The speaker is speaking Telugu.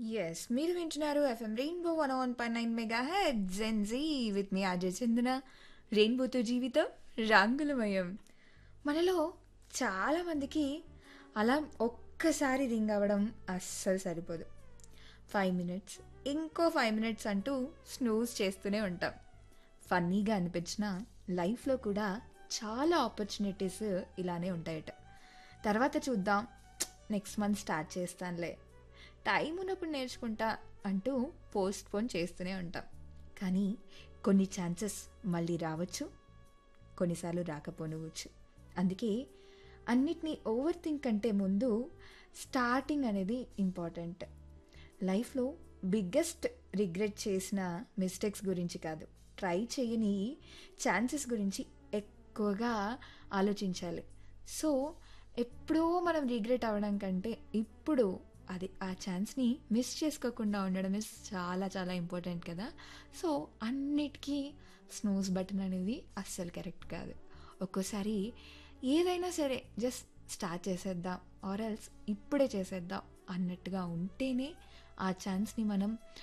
ఎస్ మీరు వింటున్నారు FM rainbow one one point nine mega head Gen Z with మీ అజయ్ చందన రెయిన్బోతో జీవితం రంగులమయం మనలో చాలామందికి అలా ఒక్కసారి రింగ్ అవ్వడం అస్సలు సరిపోదు ఫైవ్ మినిట్స్ ఇంకో ఫైవ్ మినిట్స్ అంటూ స్నూజ్ చేస్తూనే ఉంటాం ఫన్నీగా అనిపించిన లైఫ్లో కూడా చాలా ఆపర్చునిటీస్ ఇలానే ఉంటాయట తర్వాత చూద్దాం నెక్స్ట్ మంత్ స్టార్ట్ చేస్తానులే టైం ఉన్నప్పుడు నేర్చుకుంటా అంటూ పోస్ట్ పోన్ చేస్తూనే ఉంటాం కానీ కొన్ని ఛాన్సెస్ మళ్ళీ రావచ్చు కొన్నిసార్లు రాకపోనవచ్చు అందుకే అన్నిటినీ ఓవర్ థింక్ కంటే ముందు స్టార్టింగ్ అనేది ఇంపార్టెంట్ లైఫ్లో బిగ్గెస్ట్ రిగ్రెట్ చేసిన మిస్టేక్స్ గురించి కాదు ట్రై చేయని ఛాన్సెస్ గురించి ఎక్కువగా ఆలోచించాలి సో ఎప్పుడో మనం రిగ్రెట్ అవ్వడం కంటే ఇప్పుడు అది ఆ ఛాన్స్ని మిస్ చేసుకోకుండా ఉండడం ఇస్ చాలా చాలా ఇంపార్టెంట్ కదా సో అన్నిటికీ స్నూస్ బటన్ అనేది అస్సలు కరెక్ట్ కాదు ఒక్కోసారి ఏదైనా సరే జస్ట్ స్టార్ట్ చేసేద్దాం ఆర్ ఎల్స్ ఇప్పుడే చేసేద్దాం అన్నట్టుగా ఉంటేనే ఆ ఛాన్స్ని మనం